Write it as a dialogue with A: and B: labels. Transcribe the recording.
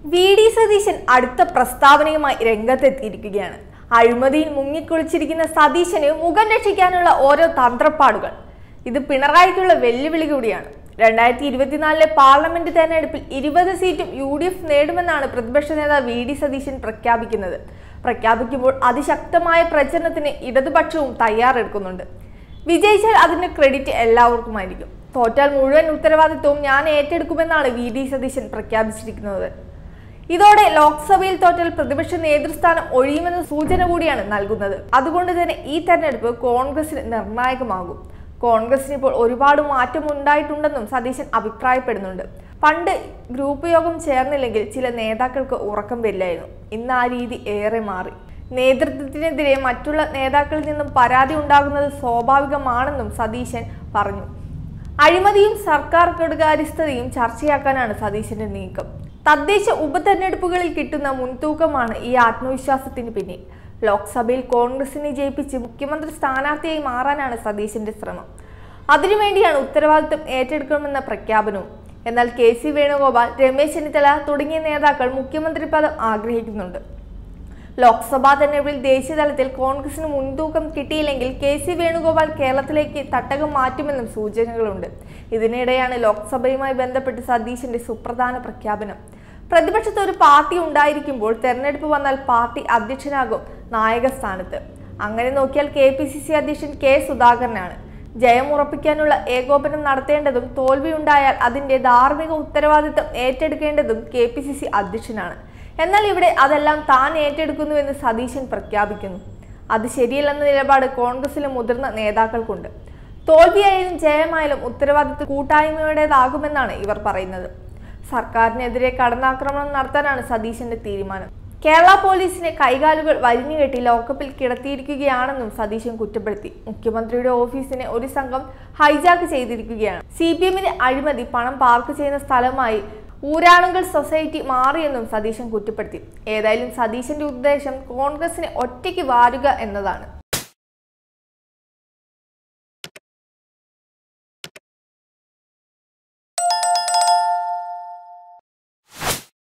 A: V D Satheesan അടുത്ത പ്രസ്താവനയുമായി രംഗത്തെത്തിയിരിക്കുകയാണ് അഴിമതിയിൽ മുങ്ങിക്കുളിച്ചിരിക്കുന്ന സതീശന് മുഖം രക്ഷിക്കാനുള്ള ഓരോ തന്ത്രപ്പാടുകൾ ഇത് പിണറായിക്കുള്ള വെല്ലുവിളി കൂടിയാണ് രണ്ടായിരത്തി ഇരുപത്തിനാലിലെ പാർലമെന്റ് തെരഞ്ഞെടുപ്പിൽ ഇരുപത് സീറ്റും യു ഡി എഫ് നേടുമെന്നാണ് പ്രതിപക്ഷ നേതാവ് വി ഡി സതീശൻ പ്രഖ്യാപിക്കുന്നത് പ്രഖ്യാപിക്കുമ്പോൾ അതിശക്തമായ പ്രചരണത്തിന് ഇടതുപക്ഷവും തയ്യാറെടുക്കുന്നുണ്ട് വിജയിച്ചാൽ അതിന്റെ ക്രെഡിറ്റ് എല്ലാവർക്കുമായിരിക്കും തോറ്റാൽ മുഴുവൻ ഉത്തരവാദിത്വവും ഞാൻ ഏറ്റെടുക്കുമെന്നാണ് വി ഡി സതീശൻ പ്രഖ്യാപിച്ചിരിക്കുന്നത് ഇതോടെ ലോക്സഭയിൽ തോറ്റാൽ പ്രതിപക്ഷ നേതൃസ്ഥാനം ഒഴിയുമെന്ന സൂചന കൂടിയാണ് നൽകുന്നത് അതുകൊണ്ട് തന്നെ ഈ തെരഞ്ഞെടുപ്പ് കോൺഗ്രസിന് നിർണായകമാകും കോൺഗ്രസിന് ഇപ്പോൾ ഒരുപാട് മാറ്റം ഉണ്ടായിട്ടുണ്ടെന്നും സതീശൻ അഭിപ്രായപ്പെടുന്നുണ്ട് പണ്ട് ഗ്രൂപ്പ് യോഗം ചേർന്നില്ലെങ്കിൽ ചില നേതാക്കൾക്ക് ഉറക്കം വരില്ലായിരുന്നു ഇന്ന് ആ രീതി ഏറെ മാറി നേതൃത്വത്തിനെതിരെ മറ്റുള്ള നേതാക്കളിൽ നിന്നും പരാതി ഉണ്ടാകുന്നത് സ്വാഭാവികമാണെന്നും സതീശൻ പറഞ്ഞു അഴിമതിയും സർക്കാർ കെടുകാര്യസ്ഥതയും ചർച്ചയാക്കാനാണ് സതീശന്റെ നീക്കം തദ്ദേശ ഉപതെരഞ്ഞെടുപ്പുകളിൽ കിട്ടുന്ന മുൻതൂക്കമാണ് ഈ ആത്മവിശ്വാസത്തിന് പിന്നിൽ ലോക്സഭയിൽ കോൺഗ്രസിനെ ജയിപ്പിച്ച് മുഖ്യമന്ത്രി സ്ഥാനാർത്ഥിയായി മാറാനാണ് സതീശന്റെ ശ്രമം അതിനുവേണ്ടിയാണ് ഉത്തരവാദിത്വം ഏറ്റെടുക്കണമെന്ന പ്രഖ്യാപനവും എന്നാൽ കെ സി വേണുഗോപാൽ രമേശ് ചെന്നിത്തല തുടങ്ങിയ നേതാക്കൾ മുഖ്യമന്ത്രി പദം ആഗ്രഹിക്കുന്നുണ്ട് ലോക്സഭാ തെരഞ്ഞെടുപ്പിൽ ദേശീയതലത്തിൽ കോൺഗ്രസിന് മുൻതൂക്കം കിട്ടിയില്ലെങ്കിൽ കെ സി വേണുഗോപാൽ കേരളത്തിലേക്ക് തട്ടകം മാറ്റുമെന്നും സൂചനകളുണ്ട് ഇതിനിടെയാണ് ലോക്സഭയുമായി ബന്ധപ്പെട്ട് സതീശന്റെ സുപ്രധാന പ്രഖ്യാപനം പ്രതിപക്ഷത്ത് ഒരു പാർട്ടി ഉണ്ടായിരിക്കുമ്പോൾ തെരഞ്ഞെടുപ്പ് വന്നാൽ പാർട്ടി അധ്യക്ഷനാകും നായക സ്ഥാനത്ത് അങ്ങനെ നോക്കിയാൽ കെ പി സി സി അധ്യക്ഷൻ കെ സുധാകരനാണ് ജയം ഉറപ്പിക്കാനുള്ള ഏകോപനം നടത്തേണ്ടതും തോൽവിയുണ്ടായാൽ അതിന്റെ ധാർമ്മിക ഉത്തരവാദിത്തം ഏറ്റെടുക്കേണ്ടതും കെ പി സി സി അധ്യക്ഷനാണ് എന്നാൽ ഇവിടെ അതെല്ലാം താൻ ഏറ്റെടുക്കുന്നുവെന്ന് സതീശൻ പ്രഖ്യാപിക്കുന്നു അത് ശരിയല്ലെന്ന നിലപാട് കോൺഗ്രസിലെ മുതിർന്ന നേതാക്കൾക്കുണ്ട് തോൽവിയായാലും ജയമായാലും ഉത്തരവാദിത്വ കൂട്ടായ്മയുടേതാകുമെന്നാണ് ഇവർ പറയുന്നത് സർക്കാരിനെതിരെ കടന്നാക്രമണം നടത്താനാണ് സതീശന്റെ തീരുമാനം കേരള പോലീസിനെ കൈകാലുകൾ വരിഞ്ഞുകെട്ടി ലോക്കപ്പിൽ കിടത്തിയിരിക്കുകയാണെന്നും സതീശൻ കുറ്റപ്പെടുത്തി മുഖ്യമന്ത്രിയുടെ ഓഫീസിനെ ഒരു സംഘം ഹൈജാക്ക് ചെയ്തിരിക്കുകയാണ് സി പി എമ്മിന്റെ അഴിമതി പണം പാർക്ക് ചെയ്യുന്ന സ്ഥലമായി ഊരാളുങ്കൽ സൊസൈറ്റി മാറിയെന്നും സതീശൻ കുറ്റപ്പെടുത്തി ഏതായാലും സതീശന്റെ ഉദ്ദേശം കോൺഗ്രസിനെ ഒറ്റയ്ക്ക് വാരുക എന്നതാണ്